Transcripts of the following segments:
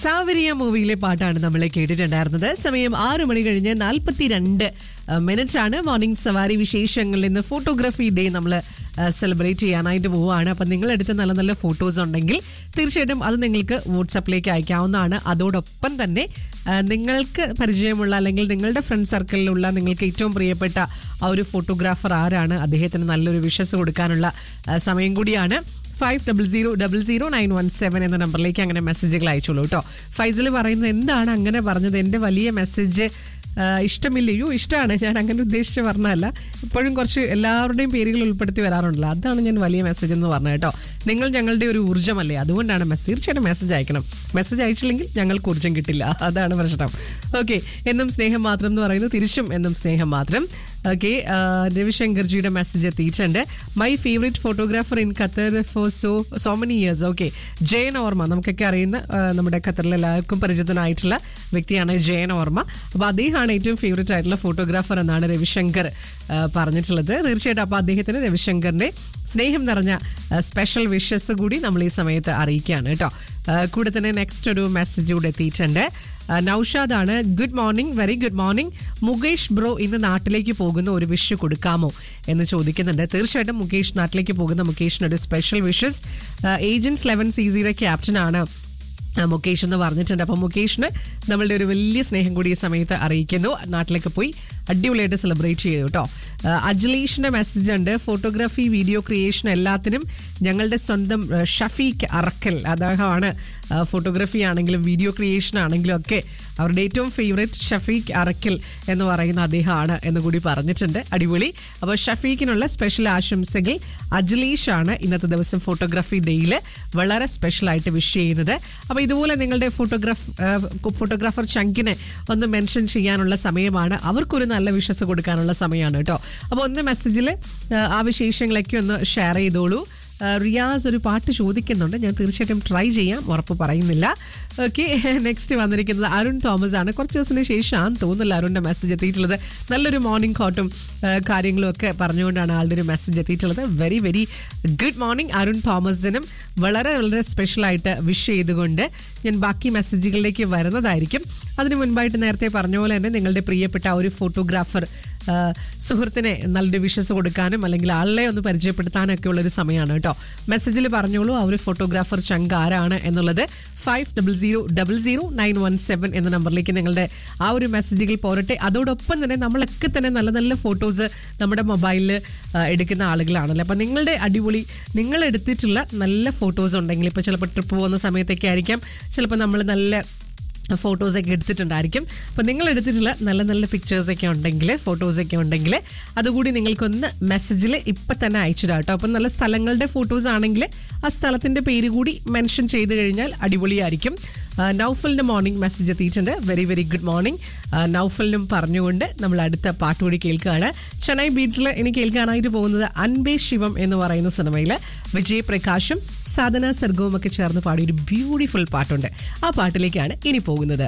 സാവരിയ മൂവിയിലെ പാട്ടാണ് നമ്മൾ കേട്ടിട്ടുണ്ടായിരുന്നത് സമയം ആറു മണി കഴിഞ്ഞ് നാൽപ്പത്തിരണ്ട് മിനിറ്റ് ആണ് മോർണിംഗ് സവാരി വിശേഷങ്ങളിൽ നിന്ന് ഫോട്ടോഗ്രാഫി ഡേ നമ്മൾ സെലിബ്രേറ്റ് ചെയ്യാനായിട്ട് പോവുകയാണ് അപ്പം നിങ്ങളെടുത്ത നല്ല നല്ല ഫോട്ടോസ് ഉണ്ടെങ്കിൽ തീർച്ചയായിട്ടും അത് നിങ്ങൾക്ക് വാട്സപ്പിലേക്ക് അയക്കാവുന്നതാണ് അതോടൊപ്പം തന്നെ ആ, നിങ്ങൾക്ക് പരിചയമുള്ള അല്ലെങ്കിൽ നിങ്ങളുടെ ഫ്രണ്ട് സർക്കിളിലുള്ള നിങ്ങൾക്ക് ഏറ്റവും പ്രിയപ്പെട്ട ആ ഒരു ഫോട്ടോഗ്രാഫർ ആരാണ് അദ്ദേഹത്തിന് നല്ലൊരു വിഷസ് കൊടുക്കാനുള്ള ആ, സമയം കൂടിയാണ് five double zero double zero nine one seven എന്ന നമ്പറിലേക്ക് അങ്ങനെ മെസ്സേജുകൾ അയച്ചോളൂ കേട്ടോ ഫൈസൽ പറയുന്നത് എന്താണ് അങ്ങനെ പറഞ്ഞത് എൻ്റെ വലിയ മെസ്സേജ് ഇഷ്ടമില്ലയോ ഇഷ്ടമാണ് ഞാൻ അങ്ങനെ ഉദ്ദേശിച്ച് പറഞ്ഞതല്ല ഇപ്പോഴും കുറച്ച് എല്ലാവരുടെയും പേരുകൾ ഉൾപ്പെടുത്തി വരാറുണ്ടല്ലോ അതാണ് ഞാൻ വലിയ മെസ്സേജ് എന്ന് പറഞ്ഞത് കേട്ടോ നിങ്ങൾ ഞങ്ങളുടെ ഒരു ഊർജ്ജമല്ലേ അതുകൊണ്ടാണ് മെസ്സേജ് തീർച്ചയായിട്ടും മെസ്സേജ് അയക്കണം മെസ്സേജ് അയച്ചില്ലെങ്കിൽ ഞങ്ങൾക്ക് ഊർജ്ജം കിട്ടില്ല അതാണ് പ്രശ്നം ഓക്കെ എന്നും സ്നേഹം മാത്രം എന്ന് പറയുന്നത് തിരിച്ചും എന്നും സ്നേഹം മാത്രം ഓക്കെ രവിശങ്കർജിയുടെ മെസ്സേജ് എത്തിയിട്ടുണ്ട് my favourite photographer in Qatar for so so many years okay Jayan ഓർമ്മ നമുക്കൊക്കെ അറിയുന്ന ആ, നമ്മുടെ ഖത്തറിൽ എല്ലാവർക്കും പരിചിതനായിട്ടുള്ള വ്യക്തിയാണ് ജയൻ ഓർമ്മ അപ്പോൾ അദ്ദേഹമാണ് ഏറ്റവും ഫേവറേറ്റ് ആയിട്ടുള്ള ഫോട്ടോഗ്രാഫർ എന്നാണ് രവിശങ്കർ ആ, പറഞ്ഞിട്ടുള്ളത് തീർച്ചയായിട്ടും അപ്പോൾ അദ്ദേഹത്തിന് രവിശങ്കറിന്റെ സ്നേഹം നിറഞ്ഞ സ്പെഷ്യൽ വിഷസ് കൂടി നമ്മൾ ഈ സമയത്ത് അറിയിക്കുകയാണ് കേട്ടോ ആ, കൂടെ തന്നെ നെക്സ്റ്റ് ഒരു മെസ്സേജ് കൂടെ എത്തിയിട്ടുണ്ട് ആ, നൗഷാദാണ് good morning very good morning Mukesh bro ഇന്ന് നാട്ടിലേക്ക് പോകുന്ന ഒരു വിഷ് കൊടുക്കാമോ എന്ന് ചോദിക്കുന്നുണ്ട് തീർച്ചയായിട്ടും മുകേഷ് നാട്ടിലേക്ക് പോകുന്ന മുകേഷിന് ഒരു special wishes agents eleven C സിയുടെ ക്യാപ്റ്റനാണ് ആ, മുകേഷ് എന്ന് പറഞ്ഞിട്ടുണ്ട് അപ്പോൾ മുകേഷിന് നമ്മളുടെ ഒരു വലിയ സ്നേഹം കൂടി ഈ സമയത്ത് അറിയിക്കുന്നു നാട്ടിലേക്ക് പോയി അടിപൊളിയായിട്ട് സെലിബ്രേറ്റ് ചെയ്തു കേട്ടോ ആ, അജ്ലീഷിന്റെ മെസ്സേജ് ഉണ്ട് ഫോട്ടോഗ്രാഫി വീഡിയോ ക്രിയേഷൻ എല്ലാത്തിനും ഞങ്ങളുടെ സ്വന്തം ആ, ഷഫീഖ് അറക്കൽ അദ്ദേഹമാണ് ഫോട്ടോഗ്രാഫി ആണെങ്കിലും വീഡിയോ ക്രിയേഷൻ ആണെങ്കിലും ഒക്കെ അവരുടെ ഏറ്റവും ഫേവറേറ്റ് ഷഫീഖ് അറക്കൽ എന്ന് പറയുന്ന അദ്ദേഹമാണ് എന്ന് കൂടി പറഞ്ഞിട്ടുണ്ട് അടിപൊളി അപ്പോൾ ഷഫീഖിനുള്ള സ്പെഷ്യൽ ആശംസകൾ അജ്ലീഷ് ആണ് ഇന്നത്തെ ദിവസം ഫോട്ടോഗ്രാഫി ഡേയിൽ വളരെ സ്പെഷ്യൽ ആയിട്ട് വിഷ് ചെയ്യുന്നത് അപ്പോൾ ഇതുപോലെ നിങ്ങളുടെ ഫോട്ടോഗ്രാഫ് ഫോട്ടോഗ്രാഫർ ചങ്കിനെ ഒന്ന് മെൻഷൻ ചെയ്യാനുള്ള സമയമാണ് അവർക്കൊരു നല്ല വിശ്വസ് കൊടുക്കാനുള്ള സമയമാണ് കേട്ടോ അപ്പോൾ ഒന്ന് മെസ്സേജിൽ ആ വിശേഷങ്ങളൊക്കെ ഒന്ന് ഷെയർ ചെയ്തോളൂ ആ, റിയാസ് ഒരു പാട്ട് ചോദിക്കുന്നുണ്ട് ഞാൻ തീർച്ചയായിട്ടും ട്രൈ ചെയ്യാം ഉറപ്പ് പറയുന്നില്ല ഓക്കെ നെക്സ്റ്റ് വന്നിരിക്കുന്നത് അരുൺ തോമസ് ആണ് കുറച്ച് ദിവസത്തിന് ശേഷമാണ് തോന്നുന്നില്ല അരുണിൻ്റെ മെസ്സേജ് എത്തിയിട്ടുള്ളത് നല്ലൊരു മോർണിംഗ് കോട്ടും ആ, കാര്യങ്ങളും ഒക്കെ പറഞ്ഞുകൊണ്ടാണ് ആളുടെ ഒരു മെസ്സേജ് എത്തിയിട്ടുള്ളത് very very good morning Arun തോമസിനും വളരെ വളരെ സ്പെഷ്യലായിട്ട് വിഷ് ചെയ്തുകൊണ്ട് ഞാൻ ബാക്കി മെസ്സേജുകളിലേക്ക് വരുന്നതായിരിക്കും അതിന് മുൻപായിട്ട് നേരത്തെ പറഞ്ഞ പോലെ തന്നെ നിങ്ങളുടെ പ്രിയപ്പെട്ട ആ ഒരു ഫോട്ടോഗ്രാഫർ ആ, സുഹൃത്തിനെ നല്ലൊരു വിഷസ് കൊടുക്കാനും അല്ലെങ്കിൽ ആളെ ഒന്ന് പരിചയപ്പെടുത്താനും ഒക്കെ ഉള്ളൊരു സമയമാണ് കേട്ടോ മെസ്സേജിൽ പറഞ്ഞോളൂ ആ ഒരു ഫോട്ടോഗ്രാഫർ ചങ്ക് ആരാണ് എന്നുള്ളത് five double zero double zero nine one seven എന്ന നമ്പറിലേക്ക് നിങ്ങളുടെ ആ ഒരു മെസ്സേജുകൾ പോരട്ടെ അതോടൊപ്പം തന്നെ നമ്മളൊക്കെ തന്നെ നല്ല നല്ല ഫോട്ടോസ് നമ്മുടെ മൊബൈലിൽ എടുക്കുന്ന ആളുകളാണല്ലോ അപ്പം നിങ്ങളുടെ അടിപൊളി നിങ്ങൾ എടുത്തിട്ടുള്ള നല്ല ഫോട്ടോസ് ഉണ്ടെങ്കിൽ ഇപ്പോൾ ചിലപ്പോൾ ട്രിപ്പ് പോകുന്ന സമയത്തൊക്കെ ആയിരിക്കാം ചിലപ്പോൾ നമ്മൾ നല്ല ഫോട്ടോസൊക്കെ എടുത്തിട്ടുണ്ടായിരിക്കും അപ്പോൾ നിങ്ങൾ എടുത്തിട്ടുള്ള നല്ല നല്ല പിക്ചേഴ്സൊക്കെ ഉണ്ടെങ്കിൽ ഫോട്ടോസൊക്കെ ഉണ്ടെങ്കിൽ അതുകൂടി നിങ്ങൾക്കൊന്ന് മെസ്സേജിൽ ഇപ്പം തന്നെ അയച്ചിടാം കേട്ടോ അപ്പം നല്ല സ്ഥലങ്ങളുടെ ഫോട്ടോസ് ആണെങ്കിൽ ആ സ്ഥലത്തിൻ്റെ പേര് കൂടി മെൻഷൻ ചെയ്ത് കഴിഞ്ഞാൽ അടിപൊളിയായിരിക്കും ആ, നൗഫലിൻ്റെ മോർണിംഗ് മെസ്സേജ് എത്തിയിട്ടുണ്ട് വെരി വെരി ഗുഡ് മോർണിംഗ് നൗഫലിനും പറഞ്ഞുകൊണ്ട് നമ്മൾ അടുത്ത പാട്ട് കൂടി കേൾക്കുകയാണ് ചെന്നൈ ബീച്ചിൽ ഇനി കേൾക്കാനായിട്ട് പോകുന്നത് അൻബേ ശിവം എന്ന് പറയുന്ന സിനിമയിൽ വിജയ് പ്രകാശും സാധന സർഗവും ഒക്കെ ചേർന്ന് പാടിയ ഒരു ബ്യൂട്ടിഫുൾ പാട്ടുണ്ട് ആ പാട്ടിലേക്കാണ് ഇനി പോകുന്നത്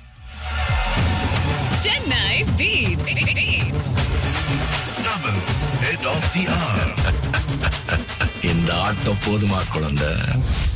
Chennai Beats. Beats. Tamil, head of the hour. இந்த ஆட்டம் போதுமா குழந்தை